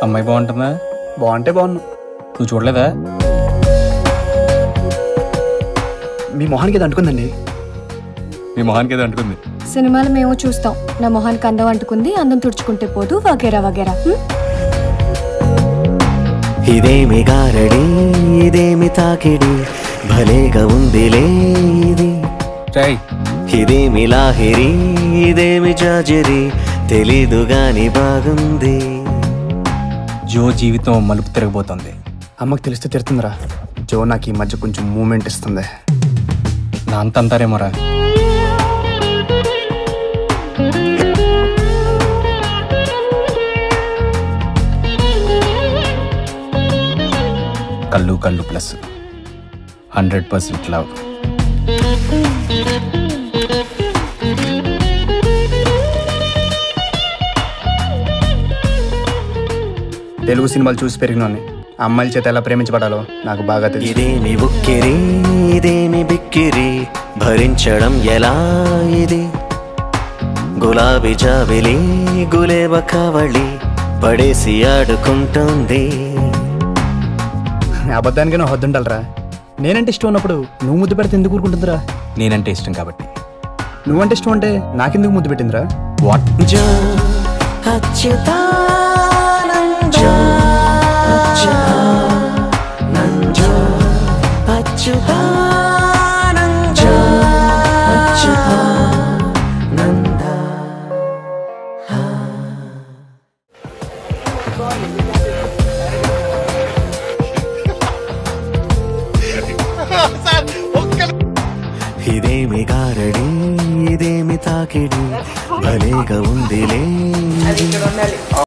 అమ్మాయి బాగుంటుందా బాగుంటే బాగున్నాను నువ్వు చూడలేదా మీ మొహానికి ఇది అంటుకుందండి మీ మొహానికి ఏదో అంటుకుంది సినిమాలు మేము చూస్తాం నా మొహానికి అందం అంటుకుంది అందం తుడుచుకుంటే పోదు వగేరా వగేరా హ్మ్? ఇదేమి గారడి ఇదేమి తాకిడి భలేగా ఉందిలే ఇది రై ఇదేమి లాహిరి ఇదేమి జాజరి తెలీదు గాని బాగుంది జో జీవితం మలుపు తిరగబోతోంది అమ్మకి తెలిస్తే తిడుతుందిరా జో నాకు ఈ మధ్య కొంచెం మూమెంట్ ఇస్తుంది నా అంత అంటారేమోరా కళ్ళు కళ్ళు plus hundred percent love Telugu సినిమాలు చూసి పెరిగినోని అమ్మాయిల చేత ఎలా ప్రేమించబడాలో నాకు బాగా తెలుసు ఇదేమి ఉక్కిరి ఇదేమి బిక్కిరి భరించడం ఎలా ఇది గులాబీ జాబిలి గులేబ కవళి పడేసి ఆడుకుంటోంది అబద్ధానికి నువ్వు హద్దుండాలరా నేనంటే ఇష్టం ఉన్నప్పుడు నువ్వు ముద్దు పెడితే ఎందుకు ఊరుకుంటుందిరా నేనంటే ఇష్టం కాబట్టి నువ్వంటే ఇష్టం అంటే నాకెందుకు ముద్దు పెట్టిందిరా వాట్ జో అచ్యుతానంద అచ్యుతానంద అచ్యుతానంద అచ్యుతానంద ఇదేమి గారడి ఇదేమి తాకిడి భలేగా ఉందిలే ఇది.